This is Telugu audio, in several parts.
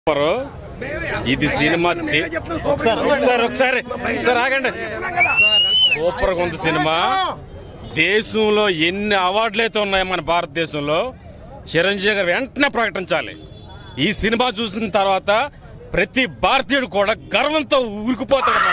సూపర్ ఇది సినిమా ది- ఒకసారి ఒకసారి ఒకసారి ఒకసారి ఆగండి సూపర్ గా ఉంది సినిమా దేశంలో ఎన్ని అవార్డులు అయితే ఉన్నాయో మన భారతదేశంలో చిరంజీవి గారు వెంటనే ప్రకటించాలి ఈ సినిమా చూసిన తర్వాత ప్రతి భారతీయుడు కూడా గర్వంతో ఊరికిపోతాడు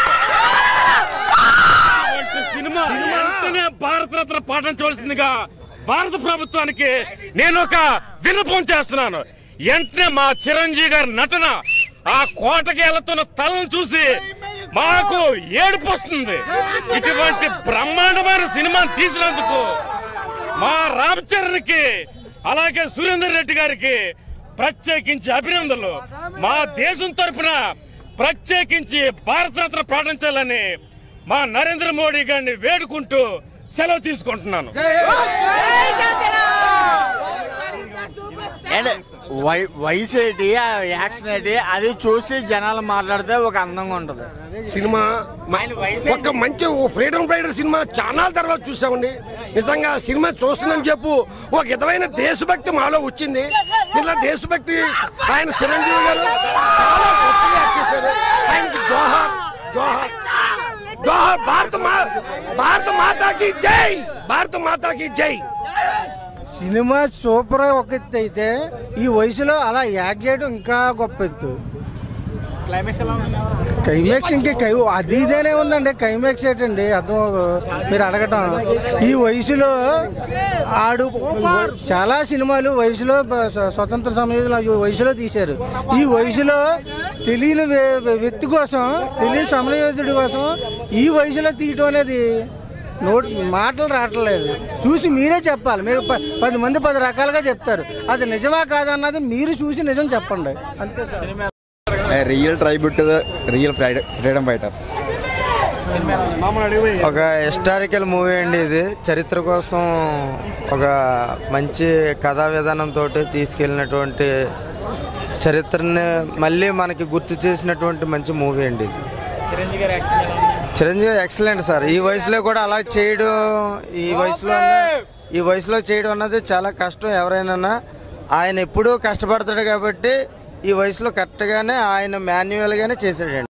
సినిమా వెంటనే భారతరత్న పాటించవలసిందిగా భారత ప్రభుత్వానికి నేను ఒక విన్నపం చేస్తున్నాను వెంటనే మా చిరంజీవి గారి నటన ఆ కోటకి వెళ్తున్న తలను చూసి మాకు ఏడుపు వస్తుంది ఇటువంటి బ్రహ్మాండమైన సినిమాని తీసినందుకు మా రామ్ చరణ్ కి అలాగే సురేందర్ రెడ్డి గారికి ప్రత్యేకించి అభినందనలు మా దేశం తరపున ప్రత్యేకించి భారతరత్న పాటించాలని మా నరేంద్ర మోడీ గారిని వేడుకుంటూ సెలవు తీసుకుంటున్నాను అండ్ వై వయసు ఏంటి ఆ యాక్షన్ ఏంటి అది చూసి జనాలు మాట్లాడితే ఒక అందంగా ఉంటుంది సినిమా మ- ఆయన వయసు ఒక మంచి ఫ్రీడమ్ ఫైటర్ సినిమా చాలా తర్వాత చూసామండి నిజంగా సినిమా చూస్తున్నాం చెప్పు ఒక విధమైన దేశభక్తి మాలో వచ్చింది ఇలా దేశభక్తి ఆయన చిరంజీవి గారు చాలా గొప్పగా యాక్ట్ చేశారు ఆయనకి జోహార్ జోహార్ జోహార్ భారత మా భారత మాతాకి జై భారత మాతాకి జై సినిమా సూపర్ ఒక ఎత్తు అయితే ఈ వయసులో అలా యాక్ట్ చేయడం ఇంకా గొప్ప ఎత్తు క్లైమాక్స్ ఇంకే కై అది ఇదేనే ఉందండి క్లైమాక్స్ ఏంటండి అర్థం మీరు అడగటం ఈ వయసులో ఆడు చాలా సినిమాలు వయసులో బ- స్వ- స్వతంత్ర సమయంలో ఈ వయసులో తీశారు ఈ వయసులో తెలియని వ్య- వ్యక్తి కోసం తెలియని సమరయోధుడి కోసం ఈ వయసులో తీయటం అనేది నోట్ మాటలు రావట్లేదు చూసి మీరే చెప్పాలి మీరు ప- పది మంది పది రకాలుగా చెప్తారు అది నిజమా కాదన్నది మీరు చూసి నిజం చెప్పండి అంతే sir real tribute to the real freedom fighters ఒక హిస్టారికల్ మూవీ అండి ఇది చరిత్ర కోసం ఒక మంచి కథా విధానంతో తీసుకెళ్ళినటువంటి చరిత్రని మళ్ళీ మనకి గుర్తు చేసినటువంటి మంచి మూవీ అండి ఇది చిరంజీవి ఎక్సలెంట్ సార్ ఈ వయసులో కూడా అలా చేయడం ఈ వయసులో అన్న- ఈ వయసులో చేయడం అన్నది చాలా కష్టం ఎవరైనా ఆయన ఎప్పుడూ కష్టపడతాడు కాబట్టి ఈ వయసులో కరెక్ట్గానే ఆయన మాన్యువల్గానే చేసాడండి